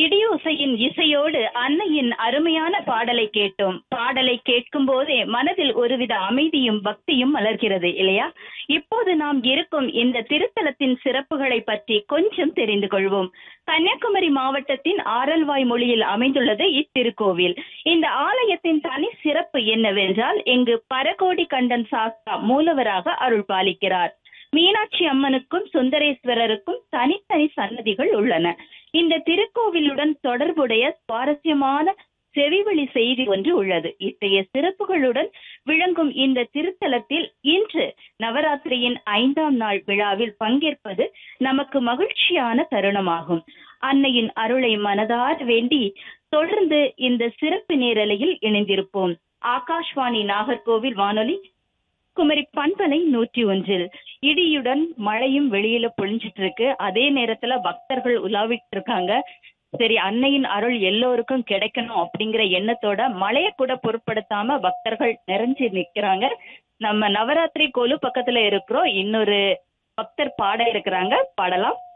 இடியோசையின் இசையோடு அன்னையின் அருமையான பாடலை கேட்டோம் பாடலை கேட்கும் போதே மனதில் ஒருவித அமைதியும் பக்தியும் மலர்கிறது இல்லையா இப்போது நாம் இருக்கும் இந்த திருத்தலத்தின் சிறப்புகளை பற்றி கொஞ்சம் தெரிந்து கொள்வோம் கன்னியாகுமரி மாவட்டத்தின் ஆரல்வாய் மொழியில் அமைந்துள்ளது இத்திருக்கோவில் இந்த ஆலயத்தின் தனி சிறப்பு என்னவென்றால் இங்கு பரகோடி கண்டன் சாஸ்தா மூலவராக அருள் பாலிக்கிறார் மீனாட்சி அம்மனுக்கும் சுந்தரேஸ்வரருக்கும் தனித்தனி சன்னதிகள் உள்ளன இந்த திருக்கோவிலுடன் தொடர்புடைய சுவாரஸ்யமான செவிவழி செய்தி ஒன்று உள்ளது இத்தகைய சிறப்புகளுடன் விளங்கும் இந்த திருத்தலத்தில் இன்று நவராத்திரியின் ஐந்தாம் நாள் விழாவில் பங்கேற்பது நமக்கு மகிழ்ச்சியான தருணமாகும் அன்னையின் அருளை மனதார வேண்டி தொடர்ந்து இந்த சிறப்பு நேரலையில் இணைந்திருப்போம் ஆகாஷ்வாணி நாகர்கோவில் வானொலி குமரி பண்பலை நூற்றி ஒன்றில் இடியுடன் மழையும் வெளியில பொழிஞ்சிட்டு இருக்கு அதே நேரத்துல பக்தர்கள் உலாவிட்டு இருக்காங்க சரி அன்னையின் அருள் எல்லோருக்கும் கிடைக்கணும் அப்படிங்கிற எண்ணத்தோட மழையை கூட பொருட்படுத்தாம பக்தர்கள் நிறைஞ்சு நிக்கிறாங்க நம்ம நவராத்திரி கோலு பக்கத்துல இருக்கிறோம் இன்னொரு பக்தர் பாட இருக்கிறாங்க பாடலாம்